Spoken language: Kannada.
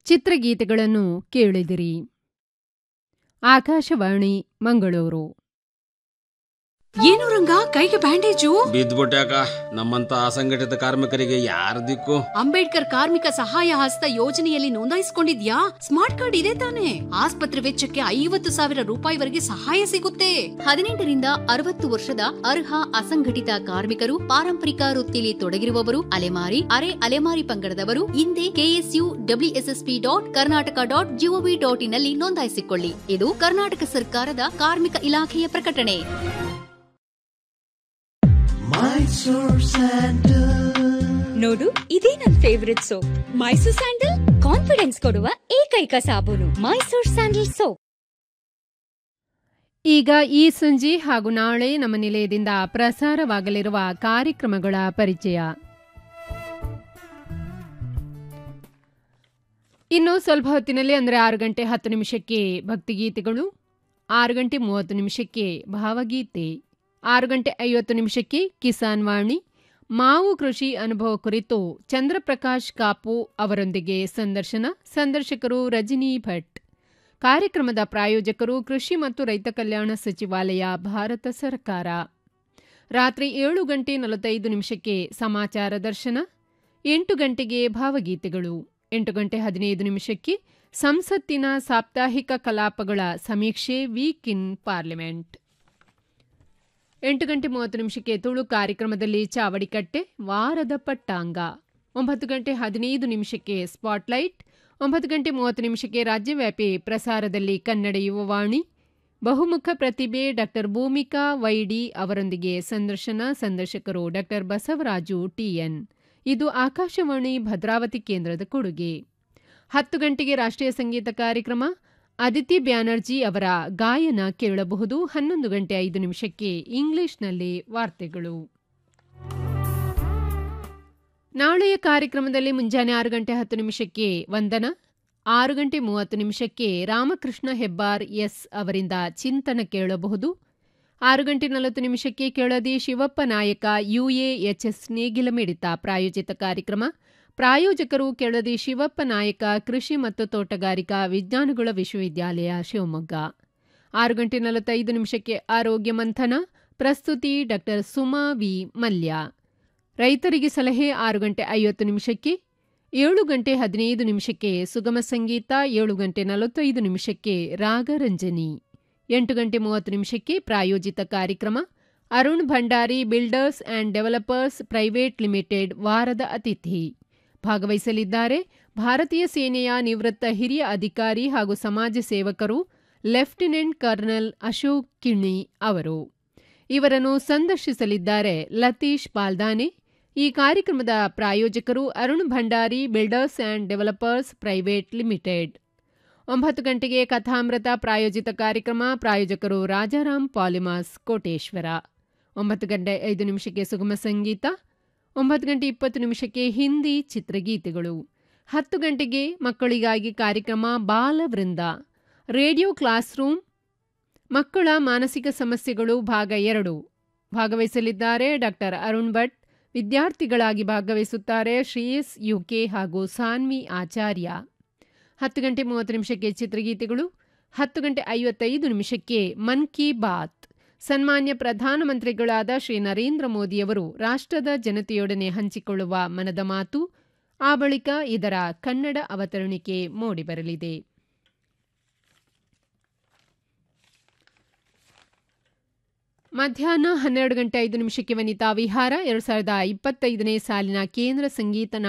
ಚಿತ್ರಗೀತೆಗಳನ್ನು ಕೇಳಿದಿರಿ ಆಕಾಶವಾಣಿ ಮಂಗಳೂರು ಏನು ರಂಗ ಕೈಗೆ ಬ್ಯಾಂಡೇಜು ಬಿದ್ದ್ಬಿಟ್ಯಾಕ ನಮ್ಮಂತ ಅಸಂಘಟಿತ ಕಾರ್ಮಿಕರಿಗೆ ಯಾರ ದಿಕ್ಕು ಅಂಬೇಡ್ಕರ್ ಕಾರ್ಮಿಕ ಸಹಾಯ ಹಸ್ತ ಯೋಜನೆಯಲ್ಲಿ ನೋಂದಾಯಿಸಿಕೊಂಡಿದ್ಯಾ ಸ್ಮಾರ್ಟ್ ಕಾರ್ಡ್ ಇದೆ ತಾನೆ ಆಸ್ಪತ್ರೆ ವೆಚ್ಚಕ್ಕೆ ಐವತ್ತು ಸಾವಿರ ರೂಪಾಯಿವರೆಗೆ ಸಹಾಯ ಸಿಗುತ್ತೆ ಹದಿನೆಂಟರಿಂದ ಅರವತ್ತು ವರ್ಷದ ಅರ್ಹ ಅಸಂಘಟಿತ ಕಾರ್ಮಿಕರು ಪಾರಂಪರಿಕ ವೃತ್ತಿಯಲ್ಲಿ ತೊಡಗಿರುವವರು ಅಲೆಮಾರಿ ಅರೆ ಅಲೆಮಾರಿ ಪಂಗಡದವರು ಹಿಂದೆ KSU WSSP dot Karnataka dot GOV dot in ನಲ್ಲಿ ನೋಂದಾಯಿಸಿಕೊಳ್ಳಿ ಇದು ಕರ್ನಾಟಕ ಸರ್ಕಾರದ ಕಾರ್ಮಿಕ ಇಲಾಖೆಯ ಪ್ರಕಟಣೆ ನೋಡು ಇದೇ ನನ್ favourite soap Mysore sandal confidence ಕೊಡುವ ಏಕೈಕ ಸಾಬೂನು ಮೈಸೂರ್ ಸ್ಯಾಂಡಲ್ ಸೋಪ್ ಈಗ ಈ ಸಂಜೆ ಹಾಗೂ ನಾಳೆ ನಮ್ಮ ನಿಲಯದಿಂದ ಪ್ರಸಾರವಾಗಲಿರುವ ಕಾರ್ಯಕ್ರಮಗಳ ಪರಿಚಯ ಇನ್ನು ಸ್ವಲ್ಪ ಹೊತ್ತಿನಲ್ಲಿ ಅಂದರೆ ಆರು ಗಂಟೆ ಹತ್ತು ನಿಮಿಷಕ್ಕೆ ಭಕ್ತಿಗೀತೆಗಳು ಆರು ಗಂಟೆ ಮೂವತ್ತು ನಿಮಿಷಕ್ಕೆ ಭಾವಗೀತೆ ಆರು ಗಂಟೆ ಐವತ್ತು ನಿಮಿಷಕ್ಕೆ ಕಿಸಾನ್ ವಾಣಿ ಮಾವು ಕೃಷಿ ಅನುಭವ ಕುರಿತು ಚಂದ್ರಪ್ರಕಾಶ್ ಕಾಪು ಅವರೊಂದಿಗೆ ಸಂದರ್ಶನ ಸಂದರ್ಶಕರು ರಜನಿ ಭಟ್ ಕಾರ್ಯಕ್ರಮದ ಪ್ರಾಯೋಜಕರು ಕೃಷಿ ಮತ್ತು ರೈತ ಕಲ್ಯಾಣ ಸಚಿವಾಲಯ ಭಾರತ ಸರ್ಕಾರ ರಾತ್ರಿ ಏಳು ಗಂಟೆ ನಲವತ್ತೈದು ನಿಮಿಷಕ್ಕೆ ಸಮಾಚಾರ ದರ್ಶನ ಎಂಟು ಗಂಟೆಗೆ ಭಾವಗೀತೆಗಳು ಎಂಟು ಗಂಟೆ ಹದಿನೈದು ನಿಮಿಷಕ್ಕೆ ಸಂಸತ್ತಿನ ಸಾಪ್ತಾಹಿಕ ಕಲಾಪಗಳ ಸಮೀಕ್ಷೆ ವೀಕ್ ಇನ್ ಪಾರ್ಲಿಮೆಂಟ್ ಎಂಟು ಗಂಟೆ ಮೂವತ್ತು ನಿಮಿಷಕ್ಕೆ ತುಳು ಕಾರ್ಯಕ್ರಮದಲ್ಲಿ ಚಾವಡಿಕಟ್ಟೆ ವಾರದ ಪಟ್ಟಾಂಗ ಒಂಬತ್ತು ಗಂಟೆ ಹದಿನೈದು ನಿಮಿಷಕ್ಕೆ ಸ್ಪಾಟ್ಲೈಟ್ ಒಂಬತ್ತು ಗಂಟೆ ಮೂವತ್ತು ನಿಮಿಷಕ್ಕೆ ರಾಜ್ಯವ್ಯಾಪಿ ಪ್ರಸಾರದಲ್ಲಿ ಕನ್ನಡ ಯುವವಾಣಿ ಬಹುಮುಖ ಪ್ರತಿಭೆ ಡಾಕ್ಟರ್ ಭೂಮಿಕಾ ವೈಡಿ ಅವರೊಂದಿಗೆ ಸಂದರ್ಶನ ಸಂದರ್ಶಕರು ಡಾಕ್ಟರ್ ಬಸವರಾಜು ಟಿಎನ್ ಇದು ಆಕಾಶವಾಣಿ ಭದ್ರಾವತಿ ಕೇಂದ್ರದ ಕೊಡುಗೆ ಹತ್ತು ಗಂಟೆಗೆ ರಾಷ್ಟ್ರೀಯ ಸಂಗೀತ ಕಾರ್ಯಕ್ರಮ ಅದಿತಿ ಬ್ಯಾನರ್ಜಿ ಅವರ ಗಾಯನ ಕೇಳಬಹುದು ಹನ್ನೊಂದು ಗಂಟೆ ಐದು ನಿಮಿಷಕ್ಕೆ ಇಂಗ್ಲಿಷ್ನಲ್ಲಿ ವಾರ್ತೆಗಳು ನಾಳೆಯ ಕಾರ್ಯಕ್ರಮದಲ್ಲಿ ಮುಂಜಾನೆ ಆರು ಗಂಟೆ ಹತ್ತು ನಿಮಿಷಕ್ಕೆ ವಂದನ ಆರು ಗಂಟೆ ಮೂವತ್ತು ನಿಮಿಷಕ್ಕೆ ರಾಮಕೃಷ್ಣ ಹೆಬ್ಬಾರ್ ಎಸ್ ಅವರಿಂದ ಚಿಂತನ ಕೇಳಬಹುದು ಆರು ಗಂಟೆ ನಲವತ್ತು ನಿಮಿಷಕ್ಕೆ ಕೆಳದಿ ಶಿವಪ್ಪ ನಾಯಕ ಯುಎಎಚ್ಎಸ್ ನೇಗಿಲ ಮಿಡಿತ ಪ್ರಾಯೋಜಿತ ಕಾರ್ಯಕ್ರಮ ಪ್ರಾಯೋಜಕರು ಕೆಳದಿ ಶಿವಪ್ಪ ನಾಯಕ ಕೃಷಿ ಮತ್ತು ತೋಟಗಾರಿಕಾ ವಿಜ್ಞಾನಗಳ ವಿಶ್ವವಿದ್ಯಾಲಯ ಶಿವಮೊಗ್ಗ ಆರು ಗಂಟೆ ನಲವತ್ತೈದು ನಿಮಿಷಕ್ಕೆ ಆರೋಗ್ಯ ಮಂಥನ ಪ್ರಸ್ತುತಿ ಡಾಕ್ಟರ್ ಸುಮಾ ವಿ ಮಲ್ಯ ರೈತರಿಗೆ ಸಲಹೆ ಆರು ಗಂಟೆ ಐವತ್ತು ನಿಮಿಷಕ್ಕೆ ಏಳು ಗಂಟೆ ಹದಿನೈದು ನಿಮಿಷಕ್ಕೆ ಸುಗಮ ಸಂಗೀತ ಏಳು ಗಂಟೆ ನಲವತ್ತೈದು ನಿಮಿಷಕ್ಕೆ ರಾಗರಂಜನಿ ಎಂಟು ಗಂಟೆ ಮೂವತ್ತು ನಿಮಿಷಕ್ಕೆ ಪ್ರಾಯೋಜಿತ ಕಾರ್ಯಕ್ರಮ Arun Bhandari builders and developers private limited ವಾರದ ಅತಿಥಿ ಭಾಗವಹಿಸಲಿದ್ದಾರೆ ಭಾರತೀಯ ಸೇನೆಯ ನಿವೃತ್ತ ಹಿರಿಯ ಅಧಿಕಾರಿ ಹಾಗೂ ಸಮಾಜ ಸೇವಕರು ಲೆಫ್ಟಿನೆಂಟ್ ಕರ್ನಲ್ ಅಶೋಕ್ ಕಿಣಿ ಅವರು ಇವರನ್ನು ಸಂದರ್ಶಿಸಲಿದ್ದಾರೆ ಲತೀಶ್ ಪಾಲ್ದಾನೆ ಈ ಕಾರ್ಯಕ್ರಮದ ಪ್ರಾಯೋಜಕರು Arun Bhandari builders and developers private limited ಒಂಬತ್ತು ಗಂಟೆಗೆ ಕಥಾಮೃತ ಪ್ರಾಯೋಜಿತ ಕಾರ್ಯಕ್ರಮ ಪ್ರಾಯೋಜಕರು ರಾಜಾರಾಮ್ ಪಾಲಿಮಾಸ್ ಕೋಟೇಶ್ವರ ಒಂಬತ್ತು ಗಂಟೆ ಐದು ನಿಮಿಷಕ್ಕೆ ಸುಗಮ ಸಂಗೀತ ಒಂಬತ್ತು ಗಂಟೆ ಇಪ್ಪತ್ತು ನಿಮಿಷಕ್ಕೆ ಹಿಂದಿ ಚಿತ್ರಗೀತೆಗಳು ಹತ್ತು ಗಂಟೆಗೆ ಮಕ್ಕಳಿಗಾಗಿ ಕಾರ್ಯಕ್ರಮ ಬಾಲವೃಂದ ರೇಡಿಯೋ ಕ್ಲಾಸ್ ರೂಮ್ ಮಕ್ಕಳ ಮಾನಸಿಕ ಸಮಸ್ಯೆಗಳು ಭಾಗ ಎರಡು ಭಾಗವಹಿಸಲಿದ್ದಾರೆ ಡಾಕ್ಟರ್ ಅರುಣ್ ಭಟ್ ವಿದ್ಯಾರ್ಥಿಗಳಾಗಿ ಭಾಗವಹಿಸುತ್ತಾರೆ ಶ್ರೇಯಸ್ ಯುಕೆ ಹಾಗೂ ಸಾನ್ವಿ ಆಚಾರ್ಯ ಹತ್ತು ಗಂಟೆ ಮೂವತ್ತು ನಿಮಿಷಕ್ಕೆ ಚಿತ್ರಗೀತೆಗಳು ಹತ್ತು ಗಂಟೆ ಐವತ್ತೈದು ನಿಮಿಷಕ್ಕೆ ಮನ್ ಕಿ ಬಾತ್ ಸನ್ಮಾನ್ಯ ಪ್ರಧಾನಮಂತ್ರಿಗಳಾದ ಶ್ರೀ ನರೇಂದ್ರ ಮೋದಿಯವರು ರಾಷ್ಟ್ರದ ಜನತೆಯೊಡನೆ ಹಂಚಿಕೊಳ್ಳುವ ಮನದ ಮಾತು ಆ ಬಳಿಕ ಇದರ ಕನ್ನಡ ಅವತರಣಿಕೆ ಮೂಡಿಬರಲಿದೆ ಮಧ್ಯಾಹ್ನ ಹನ್ನೆರಡು ಗಂಟೆ ಐದು ನಿಮಿಷಕ್ಕೆ ವನಿತಾ ವಿಹಾರ ಎರಡು ಸಾವಿರದ ಇಪ್ಪತ್ತೈದನೇ ಸಾಲಿನ ಕೇಂದ್ರ ಸಂಗೀತ